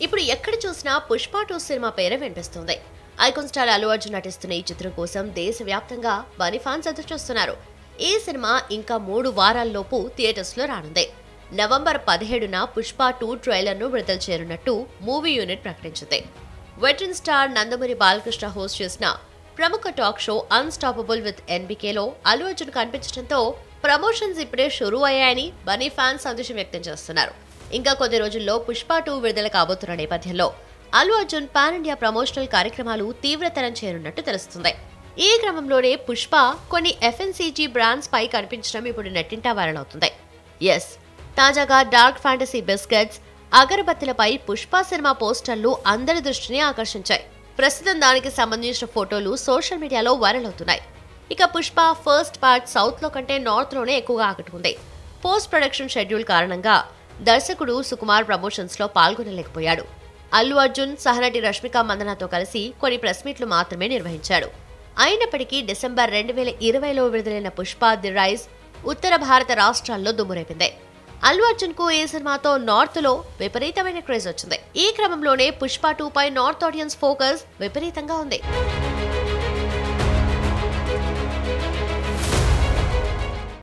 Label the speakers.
Speaker 1: ఇప్పుడు ఎక్కడ చూసినా పుష్ప టూ సినిమా పేరే వినిపిస్తుంది ఐకాన్ స్టార్ అల్లు అర్జున్ నటిస్తున్న ఈ చిత్రం కోసం దేశవ్యాప్తంగా బనీ ఫ్యాన్స్ ఎదురు చూస్తున్నారు ఈ సినిమా ఇంకా మూడు వారాల్లోపు థియేటర్స్ లో రానుంది నవంబర్ పదిహేడున పుష్ప టూ ట్రైలర్ ను విడుదల చేయనున్నట్టు మూవీ యూనిట్ ప్రకటించింది veteran star Nandamuri Balakrishna host చేసిన ప్రముఖ టాక్ షో అన్స్టాపబుల్ విత్ ఎన్బికేలో అల్లు అర్జున్ కనిపించడంతో ప్రమోషన్స్ ఇప్పుడే షురూ అయ్యాయని బనీ ఫ్యాన్స్ సంతోషం వ్యక్తం చేస్తున్నారు ఇంకా కొద్ది రోజుల్లో పుష్ప టూ విడుదల కాబోతున్న నేపథ్యంలో Allu Arjun pan India promotional కార్యక్రమాలు తీవ్రతరం చేరున్నట్టు తెలుస్తుంది ఈ క్రమంలోనే పుష్ప కొన్ని ఎఫ్ఎన్సీజీ బ్రాండ్స్ పై కనిపించడం ఇప్పుడు నెట్టింటా వైరల్ అవుతుంది ఎస్ తాజాగా డార్క్ ఫ్యాంటసీ బిస్కెట్స్ అగరబత్తిలపై పుష్ప సినిమా పోస్టర్లు అందరి దృష్టిని ఆకర్షించాయి ప్రస్తుతం దానికి సంబంధించిన ఫోటోలు సోషల్ మీడియాలో వైరల్ అవుతున్నాయి ఇక పుష్ప ఫస్ట్ పార్ట్ సౌత్ లో కంటే నార్త్ లోనే ఎక్కువగా ఆకట్టుకుంది పోస్ట్ ప్రొడక్షన్ షెడ్యూల్ కారణంగా దర్శకుడు సుకుమార్ ప్రమోషన్స్ లో పాల్గొనలేకపోయాడు అల్లు అర్జున్ సహనటి రష్మిక మందనతో కలిసి కొన్ని ప్రెస్ మీట్లు మాత్రమే నిర్వహించాడు అయినప్పటికీ డిసెంబర్ రెండు వేల ఇరవైలో విడుదలైన పుష్ప ది రైజ్ ఉత్తర భారత రాష్ట్రాల్లో దుమ్మురేపింది అల్లు అర్జున్ కు ఈ సినిమాతో నార్త్ లో విపరీతమైన క్రేజ్ వచ్చింది ఈ క్రమంలోనే పుష్ప టూ పై నార్త్ ఆడియన్స్ ఫోకస్ విపరీతంగా ఉంది